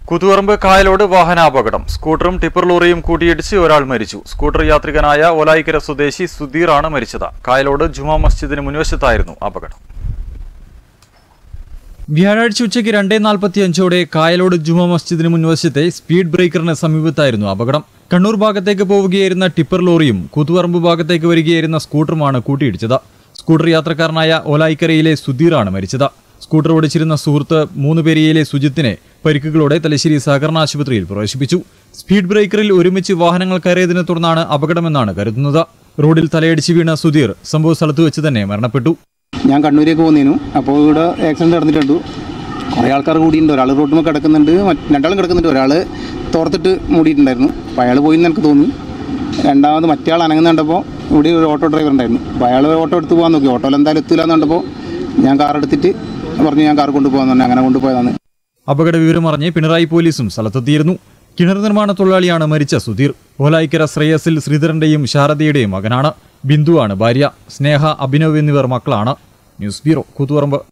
കുതുവറമ്പ് കായലോട് വാഹനാപകടം സ്കൂട്ടറും tipper ലോറിയും കൂട്ടിയിടിച്ച് ഒരാൾ മരിച്ചു സ്കൂട്ടർ യാത്രികനായ ഒലായിക്കര സ്വദേശി സുധീറാണ് മരിച്ചത് കായലോട് ജുമാ മസ്ജിദിന് മുൻവശത്തായിരുന്നു അപകടം വ്യാഴാഴ്ച ഉച്ചയ്ക്ക് രണ്ടേ നാൽപ്പത്തി അഞ്ചോടെ കായലോട് ജുമാ മസ്ജിദിന് മുൻവശത്തെ സ്പീഡ് ബ്രേക്കറിന് സമീപത്തായിരുന്നു അപകടം കണ്ണൂർ ഭാഗത്തേക്ക് പോവുകയായിരുന്ന ടിപ്പർ ലോറിയും കൂത്തുപറമ്പ് ഭാഗത്തേക്ക് വരികയായിരുന്ന സ്കൂട്ടറുമാണ് കൂട്ടിയിടിച്ചത് സ്കൂട്ടർ യാത്രക്കാരനായ ഓലായിക്കരയിലെ സുധീറാണ് മരിച്ചത് സ്കൂട്ടർ ഓടിച്ചിരുന്ന സുഹൃത്ത് മൂന്നുപേരിയയിലെ സുജിത്തിനെ പരിക്കുകളോടെ തലശ്ശേരി സഹകരണ ആശുപത്രിയിൽ പ്രവേശിപ്പിച്ചു സ്പീഡ് ബ്രേക്കറിൽ ഒരുമിച്ച് വാഹനങ്ങൾ കയറിയതിനെ തുടർന്നാണ് അപകടമെന്നാണ് കരുതുന്നത് റോഡിൽ തലയടിച്ച് വീണ സുധീർ സംഭവ സ്ഥലത്ത് വെച്ച് തന്നെ മരണപ്പെട്ടു ഞാൻ കണ്ണൂരേക്ക് പോകുന്നതിനു അപ്പോൾ ഇവിടെ ആക്സിഡൻറ്റ് നടന്നിട്ടുണ്ട് കുറേ ആൾക്കാർ കൂടിയിട്ടുണ്ട് ഒരാൾ റോട്ടിൽ കിടക്കുന്നുണ്ട് മറ്റ് രണ്ടാളും കിടക്കുന്നുണ്ട് ഒരാൾ തോർത്തിട്ട് മൂടിയിട്ടുണ്ടായിരുന്നു അപ്പോൾ അയാൾ പോയി എന്ന് എനിക്ക് തോന്നി രണ്ടാമത് മറ്റേ ആൾ അനങ്ങുന്ന കണ്ടപ്പോൾ ഇവിടെ ഒരു ഓട്ടോ ഡ്രൈവർ ഉണ്ടായിരുന്നു അപ്പോൾ അയാൾ ഓട്ടോ എടുത്ത് പോകാൻ നോക്കി ഓട്ടോയിൽ എന്തായാലും എത്തില്ല എന്ന് കണ്ടപ്പോൾ ഞാൻ കാർ എടുത്തിട്ട് പറഞ്ഞു ഞാൻ കാർ കൊണ്ടുപോകാൻ പറഞ്ഞു അങ്ങനെ കൊണ്ടുപോയതാണ് അപകട വിവരമറിഞ്ഞ് പിണറായി പോലീസും സ്ഥലത്തെത്തിയിരുന്നു കിണർ നിർമ്മാണ തൊഴിലാളിയാണ് മരിച്ച സുധീർ ഓലായിക്കര ശ്രേയസിൽ ശ്രീധരന്റെയും ശാരദയുടെയും മകനാണ് ബിന്ദുവാണ് ഭാര്യ സ്നേഹ അഭിനവ് എന്നിവർ മക്കളാണ് ന്യൂസ് ബ്യൂറോ കൂത്തുപറമ്പ്